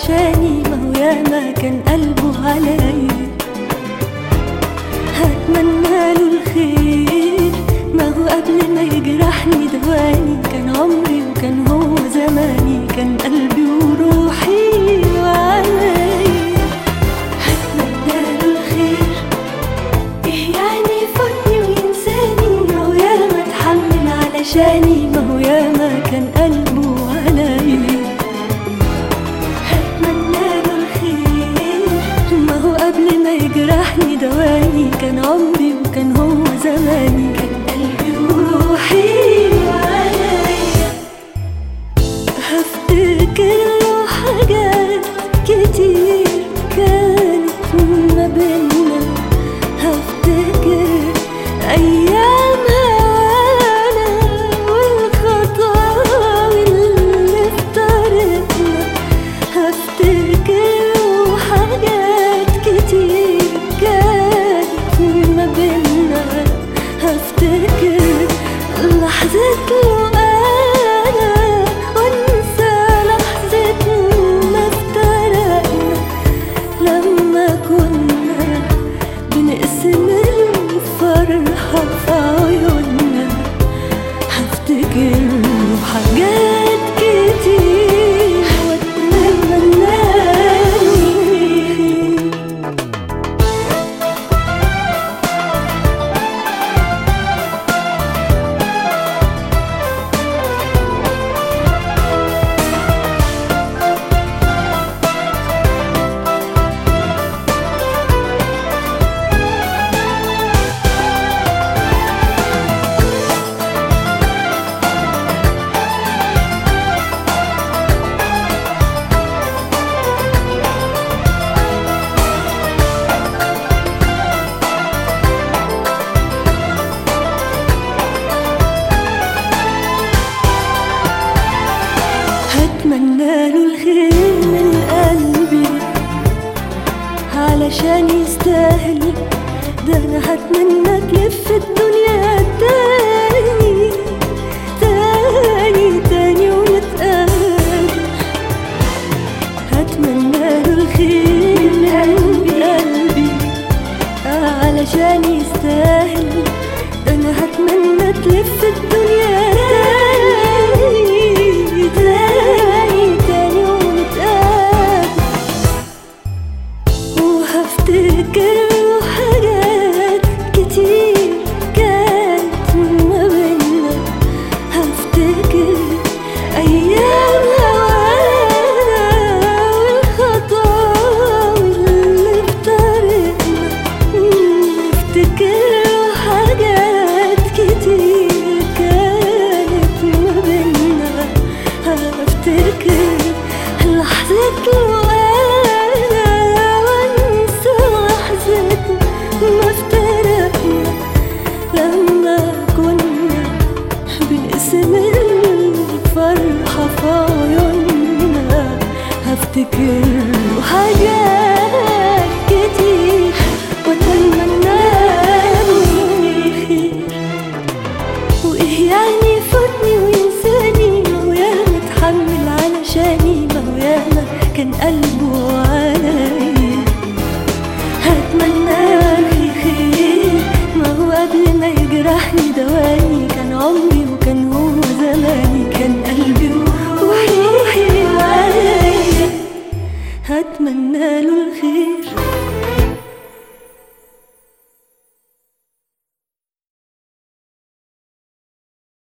علشاني ما هو ياما كان قلبه عليا هتمنى له الخير ما هو قبل ما يجرحني دواني كان عمري وكان هو زماني كان قلبي وروحي وعليا هتمنى له الخير ايه يعني يفوتني وينساني ما هو ياما اتحمل علشاني ما هو ياما كان قلبه عليا هتمنى له الخير ما هو قبل ما يجرحني دواني كان عمري وكان هو زماني كان قلبي وروحي وعليا هفتكر له حاجات كتير كانت ما بينا هفتكر أيام هوانا والخطاوي اللي افترقنا هفتكر حاجات كتير كانت ما بينا هفتكر لحظة له أنا وانسى لحظة ما افترقنا لما كنا بنقسم الفرحة في عيوننا هفتكر له حاجات كتير واتمنى هتمنى له الخير من قلبي علشان يستاهل ده انا هتمنى تلف الدنيا تاني تاني تاني ونتقابل هتمنى له الخير من قلبي قلبي علشان يستاهل ده انا هتمنى تلف الدنيا تاني تاني تاني ونتقابل وهفتكر له حاجات كتير كانت ما بينا هفتكر أيام هوانا والخطاوي اللي افترقنا نفتكر له حاجات كتير كانت ما بينا هفتكر لحظة له أنا وأنسى لحظة ما افترقنا لما كنا بنقسم الفرحة في عيوننا هفتكر